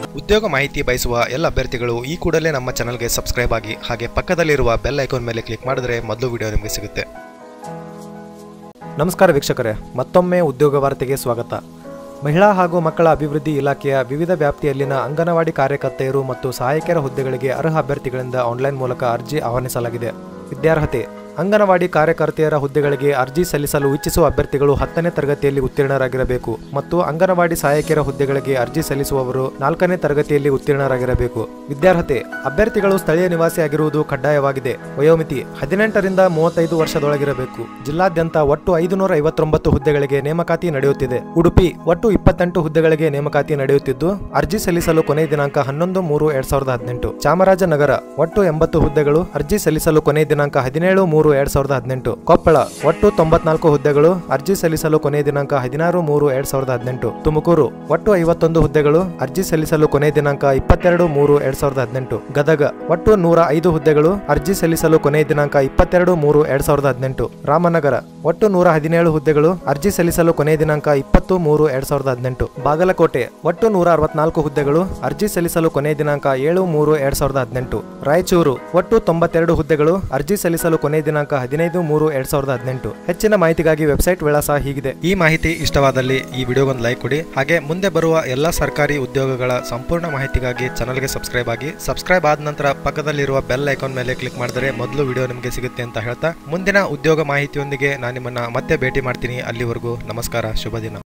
ಉದ್ಯೋಗ ಮಾಹಿತಿ ಬಯಸುವ ಎಲ್ಲ ಅಭ್ಯರ್ಥಿಗಳು ಈ ಕೂಡಲೇ ನಮ್ಮ ಚಾನಲ್ಗೆ ಸಬ್ಸ್ಕ್ರೈಬ್ ಆಗಿ ಹಾಗೆ ಪಕ್ಕದಲ್ಲಿರುವ ಬೆಲ್ ಐಕಾನ್ ಮೇಲೆ ಕ್ಲಿಕ್ ಮಾಡಿದ್ರೆ ಮೊದಲು ವಿಡಿಯೋ ನಿಮಗೆ ಸಿಗುತ್ತೆ ನಮಸ್ಕಾರ ವೀಕ್ಷಕರೇ ಮತ್ತೊಮ್ಮೆ ಉದ್ಯೋಗ ವಾರ್ತೆಗೆ ಸ್ವಾಗತ ಮಹಿಳಾ ಹಾಗೂ ಮಕ್ಕಳ ಅಭಿವೃದ್ಧಿ ಇಲಾಖೆಯ ವಿವಿಧ ವ್ಯಾಪ್ತಿಯಲ್ಲಿನ ಅಂಗನವಾಡಿ ಕಾರ್ಯಕರ್ತೆಯರು ಮತ್ತು ಸಹಾಯಕಿಯರ ಹುದ್ದೆಗಳಿಗೆ ಅರ್ಹ ಅಭ್ಯರ್ಥಿಗಳಿಂದ ಆನ್ಲೈನ್ ಮೂಲಕ ಅರ್ಜಿ ಆಹ್ವಾನಿಸಲಾಗಿದೆ ವಿದ್ಯಾರ್ಹತೆ ಅಂಗನವಾಡಿ ಕಾರ್ಯಕರ್ತೆಯರ ಹುದ್ದೆಗಳಿಗೆ ಅರ್ಜಿ ಸಲ್ಲಿಸಲು ಇಚ್ಛಿಸುವ ಅಭ್ಯರ್ಥಿಗಳು ಹತ್ತನೇ ತರಗತಿಯಲ್ಲಿ ಉತ್ತೀರ್ಣರಾಗಿರಬೇಕು ಮತ್ತು ಅಂಗನವಾಡಿ ಸಹಾಯಕಿಯರ ಹುದ್ದೆಗಳಿಗೆ ಅರ್ಜಿ ಸಲ್ಲಿಸುವವರು ನಾಲ್ಕನೇ ತರಗತಿಯಲ್ಲಿ ಉತ್ತೀರ್ಣರಾಗಿರಬೇಕು ವಿದ್ಯಾರ್ಹತೆ ಅಭ್ಯರ್ಥಿಗಳು ಸ್ಥಳೀಯ ನಿವಾಸಿಯಾಗಿರುವುದು ಕಡ್ಡಾಯವಾಗಿದೆ ವಯೋಮಿತಿ ಹದಿನೆಂಟರಿಂದ ಮೂವತ್ತೈದು ವರ್ಷದೊಳಗಿರಬೇಕು ಜಿಲ್ಲಾದ್ಯಂತ ಒಟ್ಟು ಐದುನೂರ ಐವತ್ತೊಂಬತ್ತು ಹುದ್ದೆಗಳಿಗೆ ನೇಮಕಾತಿ ನಡೆಯುತ್ತಿದೆ ಉಡುಪಿ ಒಟ್ಟು ಇಪ್ಪತ್ತೆಂಟು ಹುದ್ದೆಗಳಿಗೆ ನೇಮಕಾತಿ ನಡೆಯುತ್ತಿದ್ದು ಅರ್ಜಿ ಸಲ್ಲಿಸಲು ಕೊನೆಯ ದಿನಾಂಕ ಹನ್ನೊಂದು ಮೂರು ಎರಡ್ ಸಾವಿರದ ಹದಿನೆಂಟು ಚಾಮರಾಜನಗರ ಒಟ್ಟು ಎಂಬತ್ತು ಹುದ್ದೆಗಳು ಅರ್ಜಿ ಸಲ್ಲಿಸಲು ಕೊನೆಯ ದಿನಾಂಕ ಹದಿನೇಳು ಮೂರು ಎರಡ್ ಸಾವಿರದ ಹದಿನೆಂಟು ಕೊಪ್ಪಳ ಒಟ್ಟು ತೊಂಬತ್ನಾಲ್ಕು ಹುದ್ದೆಗಳು ಅರ್ಜಿ ಸಲ್ಲಿಸಲು ಕೊನೆಯ ದಿನಾಂಕ ಹದಿನಾರು ಮೂರು ಎರಡ್ ಸಾವಿರದ ಹದಿನೆಂಟು ತುಮಕೂರು ಒಟ್ಟು ಐವತ್ತೊಂದು ಹುದ್ದೆಗಳು ಅರ್ಜಿ ಸಲ್ಲಿಸಲು ಕೊನೆಯ ದಿನಾಂಕ ಇಪ್ಪತ್ತೆರಡು ಮೂರು ಎರಡ್ ಸಾವಿರದ ಹದಿನೆಂಟು ಗದಗ ಒಟ್ಟು ನೂರ ಐದು ಹುದ್ದೆಗಳು ಅರ್ಜಿ ಸಲ್ಲಿಸಲು ಕೊನೆಯ ದಿನಾಂಕ ಇಪ್ಪತ್ತೆರಡು ಮೂರು ಎರಡ್ ಸಾವಿರದ ಹದಿನೆಂಟು ರಾಮನಗರ ಒಟ್ಟು ನೂರ ಹದಿನೇಳು ಹುದ್ದೆಗಳು ಅರ್ಜಿ ಸಲ್ಲಿಸಲು ಕೊನೆಯ ದಿನಾಂಕ ಇಪ್ಪತ್ತು ಮೂರು ಎರಡ್ ಸಾವಿರದ ಹದಿನೆಂಟು ಬಾಗಲಕೋಟೆ ಒಟ್ಟು ನೂರ ಅರವತ್ನಾಲ್ಕು ಹುದ್ದೆಗಳು ಅರ್ಜಿ ಸಲ್ಲಿಸಲು ಕೊನೆಯ ದಿನಾಂಕ ಏಳು ಮೂರು ಎರಡ್ ಸಾವಿರದ ಹದಿನೆಂಟು ರಾಯಚೂರು ಒಟ್ಟು ತೊಂಬತ್ತೆರಡು ಹುದ್ದೆಗಳು ಅರ್ಜಿ ಸಲ್ಲಿಸಲು ಕೊನೆಯ ದಿನಾಂಕ ಹದಿನೈದು ಮೂರು ಎರಡ್ ಸಾವಿರದ ಹದಿನೆಂಟು ಹೆಚ್ಚಿನ ಮಾಹಿತಿಗಾಗಿ ವೆಬ್ಸೈಟ್ ವಿಳಾಸ ಹೀಗಿದೆ ಈ ಮಾಹಿತಿ ಇಷ್ಟವಾದಲ್ಲಿ ಈ ವಿಡಿಯೋಗೊಂದು ಲೈಕ್ ಕೊಡಿ ಹಾಗೆ ಮುಂದೆ ಬರುವ ಎಲ್ಲ ಸರ್ಕಾರಿ ಉದ್ಯೋಗಗಳ ಸಂಪೂರ್ಣ ಮಾಹಿತಿಗಾಗಿ ಚಾನಲ್ಗೆ ಸಬ್ಸ್ಕ್ರೈಬ್ ಆಗಿ ಸಬ್ಸ್ಕ್ರೈಬ್ ಆದ ನಂತರ ಪಕ್ಕದಲ್ಲಿರುವ ಬೆಲ್ ಐಕಾನ್ ಮೇಲೆ ಕ್ಲಿಕ್ ಮಾಡಿದರೆ ಮೊದಲು ವಿಡಿಯೋ ನಿಮಗೆ ಸಿಗುತ್ತೆ ಅಂತ ಹೇಳ್ತಾ ಮುಂದಿನ ಉದ್ಯೋಗ ಮಾಹಿತಿಯೊಂದಿಗೆ ನಾನು ನಿಮ್ಮನ್ನ ಮತ್ತೆ ಭೇಟಿ ಮಾಡ್ತೀನಿ ಅಲ್ಲಿವರೆಗೂ ನಮಸ್ಕಾರ ಶುಭ ದಿನ